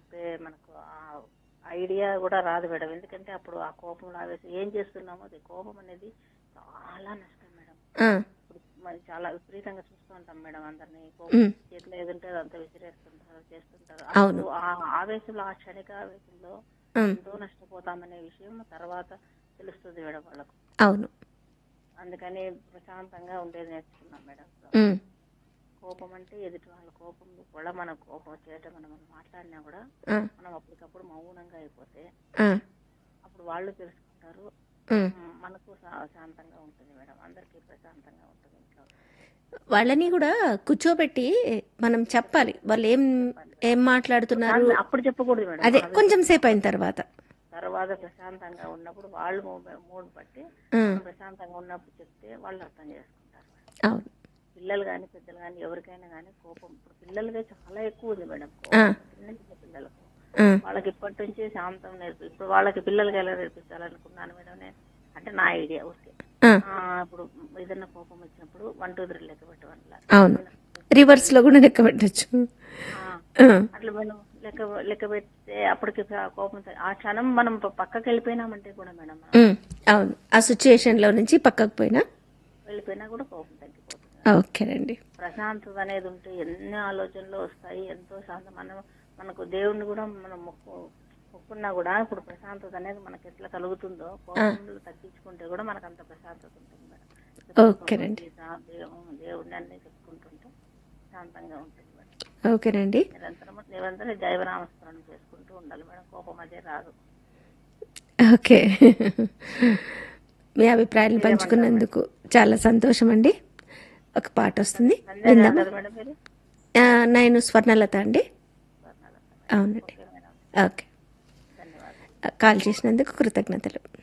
చెప్పే మనకు ఆ ఐడియా కూడా రాదు మేడం ఎందుకంటే అప్పుడు ఆ కోపంలో ఆవేశం ఏం చేస్తున్నామో అది కోపం అనేది చాలా నష్టం మేడం ఆ, ఇప్పుడు మరి చాలా విపరీతంగా చూస్తూ ఉంటాం మేడం అందరినీ కోపం ఉమ్, చేతిలో ఏదంటే అదంతా విసిరేస్తుంటారు చేస్తుంటారు అవును. అప్పుడు ఆ ఆవేశంలో ఆ క్షణిక ఆవేశంలో ఉమ్, ఎంతో నష్టపోతామనే విషయం తర్వాత తెలుస్తుంది మేడం వాళ్ళకు అవును అందుకని ప్రశాంతంగా ఉండేది నేర్చుకున్నాం మేడం ఉమ్, కోపం అంటే ఎదుటి వాళ్ళ కోపం కూడా మన కోపం చేయటం మనం మాట్లాడినా కూడా ఆ, మనం అప్పటికప్పుడు మౌనంగా అయిపోతే ఆ, అప్పుడు వాళ్ళు తెలుసుకుంటారు ఉమ్. మ్, మనకు శా- శాంతంగా ఉంటుంది మేడం అందరికీ ప్రశాంతంగా ఉంటుంది ఇంట్లో వాళ్ళని కూడా కూర్చోబెట్టి మనం చెప్పాలి వాళ్ళు ఏం ఏం మాట్లాడుతున్నారు కానీ అప్పుడు చెప్పకూడదు మేడం అదే మనం కొంచెం సేపు అయిన తర్వాత తర్వాత ప్రశాంతంగా ఉన్నప్పుడు వాళ్ళు మూ- మూడు బట్టి ఆ, మనం ప్రశాంతంగా ఉన్నప్పుడు చెప్తే వాళ్ళు అర్థం చేసుకుంటారు మేడం. అవును పిల్లలు కానీ పెద్దలు కానీ ఎవరికైనా కానీ కోపం ఇప్పుడు పిల్లలకే చాలా ఎక్కువ ఉంది మేడం ఆ. కోపం చిన్న చిన్న పిల్లలకు ఆ, వాళ్ళకి ఇప్పటి నుంచి శాంతం నేర్పి ఇప్పుడు వాళ్ళకి పిల్లలకి ఎలా నేర్పించాలనుకున్నాను మేడం నేను అంటే నా ఐడియా ఓకే ఆ, ఆ, ఇప్పుడు ఏదైనా కోపం వచ్చినప్పుడు వన్ టూ త్రీ లెక్క పెట్టడం అవును రివర్స్ లో కూడా లెక్క పెట్టచ్చు ఆ, అట్లా మనం లెక్క లెక్క పెడితే అప్పటికి ఆ కోపం త- ఆ క్షణం మనం ప- పక్కకి వెళ్ళిపోయినామంటే కూడా మేడం మనం ఉమ్, అవును ఆ సిచ్యుయేషన్ లో నుంచి పక్కకు పోయినా వెళ్ళిపోయినా కూడా కోపం తగ్గిపోతుంది ఓకేనండి ప్రశాంతత అనేది ఉంటే ఎన్ని ఆలోచనలు వస్తాయి ఎంతో శాంతం మనం మనకు దేవుణ్ణి కూడా మనం మొక్కు మొక్కున్నా కూడా ఇప్పుడు ప్రశాంతత అనేది మనకి ఎట్లా కలుగుతుందో కోపంలో తగ్గించుకుంటే కూడా మనకు అంత ప్రశాంతత ఉంటుంది మేడం ఓకేనండి గీత, దేవు- దేవుడిని అన్ని చెప్పుకుంటుంటే శాంతంగా ఉంటుంది మేడం ఓకేనండి నిరంతరం నిరంతరం దైవనామస్మరణ చేసుకుంటూ ఉండాలి మేడం కోపం అదే రాదు ఓకే మీ అభిప్రాయాలను పంచుకున్నందుకు చాలా సంతోషం అండి ఒక పాట వస్తుంది సంధ్య విందామా కదా మేడం మీరు ఆ, నేను స్వర్ణలత అండి అవునండి ఓకే మేడం ఓకే ధన్యవాదాలు కాల్ చేసినందుకు కృతజ్ఞతలు